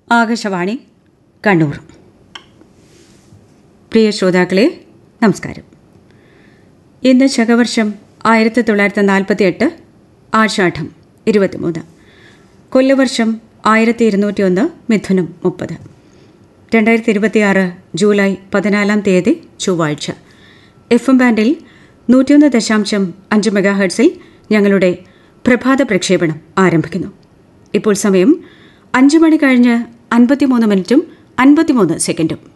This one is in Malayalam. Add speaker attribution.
Speaker 1: ആകാശവാണി കണ്ണൂർ പ്രിയ ശ്രോതാക്കളെ നമസ്കാരം ഇന്ന് ശകവർഷം ആയിരത്തി തൊള്ളായിരത്തി നാൽപ്പത്തി എട്ട് ആഷാഢം ഇരുപത്തിമൂന്ന് കൊല്ലവർഷം ആയിരത്തി ഇരുന്നൂറ്റി ഒന്ന് മിഥുനം മുപ്പത് രണ്ടായിരത്തി ഇരുപത്തിയാറ് ജൂലൈ പതിനാലാം തീയതി ചൊവ്വാഴ്ച എഫ് എം ബാൻഡിൽ നൂറ്റിയൊന്ന് ദശാംശം അഞ്ച് മെഗാ ഹെർട്സിൽ ഞങ്ങളുടെ പ്രഭാത പ്രക്ഷേപണം ആരംഭിക്കുന്നു ഇപ്പോൾ സമയം അഞ്ച് മണി കഴിഞ്ഞ് അൻപത്തിമൂന്ന് മിനിറ്റും അൻപത്തിമൂന്ന് സെക്കൻഡും